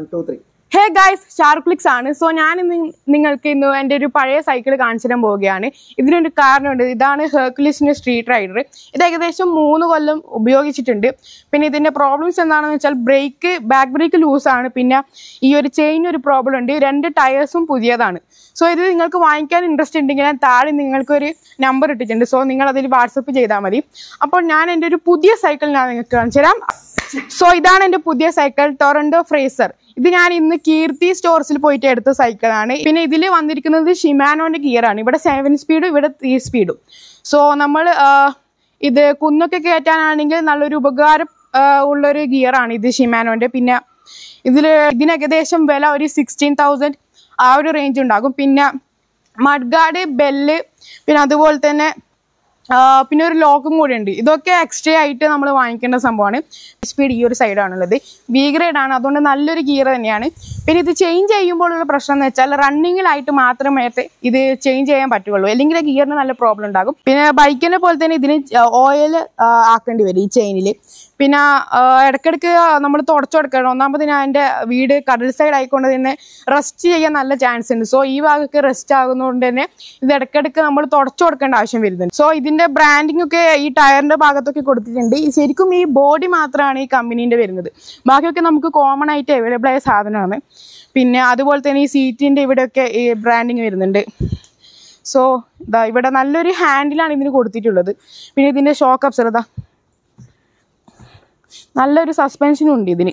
To three hey guys ഷാർക്ലിക്സ് ആണ് so ഞാൻ ഇന്ന് നിങ്ങൾക്ക് ഇന്ന് എൻ്റെ ഒരു പഴയ സൈക്കിൾ കാണിച്ചു തരാൻ പോവുകയാണ് ഇതിനൊരു കാരണമുണ്ട് ഇതാണ് ഹെർക്കുലിസിൻ്റെ സ്ട്രീറ്റ് റൈഡർ ഇത് ഏകദേശം മൂന്ന് കൊല്ലം ഉപയോഗിച്ചിട്ടുണ്ട് പിന്നെ ഇതിൻ്റെ പ്രോബ്ലംസ് എന്താണെന്ന് വെച്ചാൽ ബ്രേക്ക് ബാക്ക് ബ്രേക്ക് ലൂസാണ് പിന്നെ ഈ ഒരു ചെയിൻ ഒരു പ്രോബ്ലം ഉണ്ട് രണ്ട് ടയേഴ്സും പുതിയതാണ് സോ ഇത് നിങ്ങൾക്ക് വാങ്ങിക്കാൻ ഇൻട്രസ്റ്റ് ഉണ്ടെങ്കിൽ ഞാൻ താഴെ നിങ്ങൾക്കൊരു നമ്പർ ഇട്ടിട്ടുണ്ട് സോ നിങ്ങൾ അതിൽ വാട്സപ്പ് ചെയ്താൽ മതി അപ്പോൾ ഞാൻ എൻ്റെ ഒരു പുതിയ സൈക്കിൾ ഞാൻ നിങ്ങൾക്ക് കാണിച്ചു തരാം സോ ഇതാണ് എൻ്റെ പുതിയ സൈക്കിൾ ടൊറൻഡോ ഫ്രേസർ ഇത് ഞാൻ ഇന്ന് കീർത്തി സ്റ്റോർസിൽ പോയിട്ട് എടുത്ത സൈക്കിളാണ് പിന്നെ ഇതിൽ വന്നിരിക്കുന്നത് ഷിമാനോന്റെ ഗിയറാണ് ഇവിടെ സെവൻ സ്പീഡും ഇവിടെ ത്രീ സ്പീഡും സോ നമ്മൾ ഇത് കുന്നൊക്കെ കയറ്റാനാണെങ്കിൽ നല്ലൊരു ഉപകാരം ആ, ഉള്ളൊരു ഗിയറാണ് ഇത് ഷിമാനോന്റെ പിന്നെ ഇതിൽ ഇതിന് ഏകദേശം വില ഒരു സിക്സ്റ്റീൻ തൗസൻഡ് ആ ഒരു റേഞ്ച് ഉണ്ടാകും പിന്നെ മഡ്ഗാർഡ് ബെല്ല് പിന്നെ അതുപോലെ തന്നെ ആ, പിന്നെ ഒരു ലോക്കും കൂടി ഉണ്ട് ഇതൊക്കെ എക്സ്ട്രാ ആയിട്ട് നമ്മൾ വാങ്ങിക്കേണ്ട സംഭവമാണ് സ്പീഡ് ഈ ഒരു സൈഡാണുള്ളത് ബി ഗ്രേഡ് ആണ് അതുകൊണ്ട് നല്ലൊരു ഗിയർ തന്നെയാണ് പിന്നെ ഇത് ചേഞ്ച് ചെയ്യുമ്പോഴുള്ള പ്രശ്നം എന്ന് വെച്ചാൽ റണ്ണിങ്ങിലായിട്ട് മാത്രമേ ഇത് ചേഞ്ച് ചെയ്യാൻ പറ്റുള്ളൂ അല്ലെങ്കിൽ ഗിയറിന് നല്ല പ്രോബ്ലം ഉണ്ടാകും പിന്നെ ബൈക്കിനെ പോലെ തന്നെ ഇതിന് ഓയിൽ ആക്കേണ്ടി വരും ഈ ചെയിനിൽ പിന്നെ ആ, ഇടയ്ക്കിടയ്ക്ക് നമ്മൾ തുടച്ചു കൊടുക്കണം ഒന്നാമത് ഞാൻ എൻ്റെ വീട് കടൽ സൈഡ് ആയിക്കൊണ്ട് തന്നെ റെസ്റ്റ് ചെയ്യാൻ നല്ല ചാൻസ് ഉണ്ട് സോ ഈ ഭാഗമൊക്കെ റെസ്റ്റ് ആകുന്നതുകൊണ്ട് തന്നെ ഇത് ഇടയ്ക്കിടയ്ക്ക് നമ്മൾ തുടച്ചു കൊടുക്കേണ്ട ആവശ്യം വരുന്നുണ്ട് സോ ഇതിന്റെ ബ്രാൻഡിംഗ് ഒക്കെ ഈ ടയറിന്റെ ഭാഗത്തൊക്കെ കൊടുത്തിട്ടുണ്ട് ഈ ശരിക്കും ഈ ബോഡി മാത്രമാണ് ഈ കമ്പനീന്റെ വരുന്നത് ബാക്കിയൊക്കെ നമുക്ക് കോമൺ ആയിട്ട് അവൈലബിൾ ആയ സാധനമാണ് പിന്നെ അതുപോലെ തന്നെ ഈ സീറ്റിന്റെ ഇവിടെയൊക്കെ ഈ ബ്രാൻഡിങ് വരുന്നുണ്ട് സോ ഇതാ ഇവിടെ നല്ലൊരു ഹാൻഡിലാണ് ഇതിന് കൊടുത്തിട്ടുള്ളത് പിന്നെ ഇതിന്റെ ഷോക്ക് അപ്സർ ഇതാ നല്ലൊരു സസ്പെൻഷനും ഉണ്ട് ഇതിന്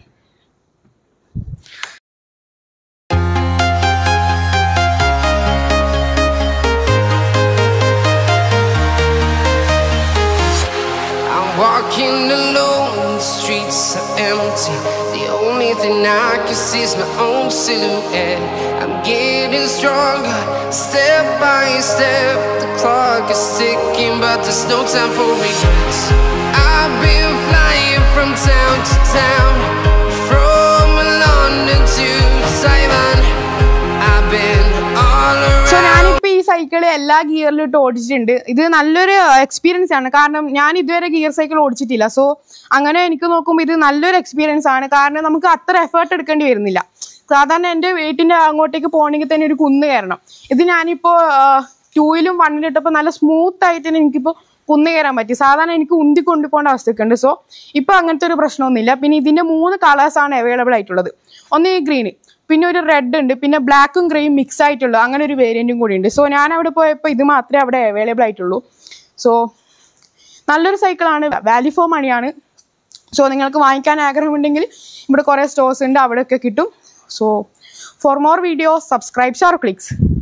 I'm walking alone, the streets are empty. The only thing I can see is my own silhouette. I'm getting stronger, step by step. The clock is ticking, but there's no time for regrets. I've been flying from town to town, from London to Taiwan. I've been all so around. ഞാനിപ്പോ ഈ cycle എല്ലാ ഗിയറിലും ഇട്ട് ഓടിച്ചിട്ടുണ്ട് ഇത് നല്ലൊരു experience ആണ് കാരണം ഞാൻ ഇതുവരെ ഗിയർ സൈക്കിൾ ഓടിച്ചിട്ടില്ല സോ അങ്ങനെ എനിക്ക് നോക്കുമ്പോൾ ഇത് നല്ലൊരു എക്സ്പീരിയൻസ് ആണ് കാരണം നമുക്ക് അത്ര എഫേർട്ട് എടുക്കേണ്ടി വരുന്നില്ല സാധാരണ എൻ്റെ വീട്ടിൻ്റെ അങ്ങോട്ടേക്ക് പോകണമെങ്കിൽ തന്നെ ഒരു കുന്ന് കയറണം ഇത് ഞാനിപ്പോൾ ടൂയിലും വണ്ണിലും ഇട്ടപ്പോൾ നല്ല സ്മൂത്ത് ആയിട്ട് തന്നെ എനിക്കിപ്പോൾ കുന്ന് കയറാൻ പറ്റി സാധാരണ എനിക്ക് ഉന്തി കൊണ്ടുപോകേണ്ട അവസ്ഥയൊക്കെ ഉണ്ട് സോ ഇപ്പോൾ അങ്ങനത്തെ ഒരു പ്രശ്നമൊന്നുമില്ല പിന്നെ ഇതിൻ്റെ മൂന്ന് കളേഴ്സാണ് അവൈലബിൾ ആയിട്ടുള്ളത് ഒന്ന് ഈ ഗ്രീന് പിന്നെ ഒരു റെഡ് ഉണ്ട് പിന്നെ ബ്ലാക്കും ഗ്രേയും മിക്സ് ആയിട്ടുള്ളൂ അങ്ങനെ ഒരു വേരിയന്റും കൂടി ഉണ്ട് സോ ഞാൻ അവിടെ പോയപ്പോൾ ഇത് മാത്രമേ അവിടെ അവൈലബിൾ ആയിട്ടുള്ളൂ സോ നല്ലൊരു സൈക്കിളാണ് വാല്യൂ ഫോർ മണിയാണ് സോ നിങ്ങൾക്ക് വാങ്ങിക്കാൻ ആഗ്രഹമുണ്ടെങ്കിൽ ഇവിടെ കുറേ സ്റ്റോഴ്സ് ഉണ്ട് അവിടെയൊക്കെ കിട്ടും so for more videos subscribe ഷാർ ക്ലിക്സ്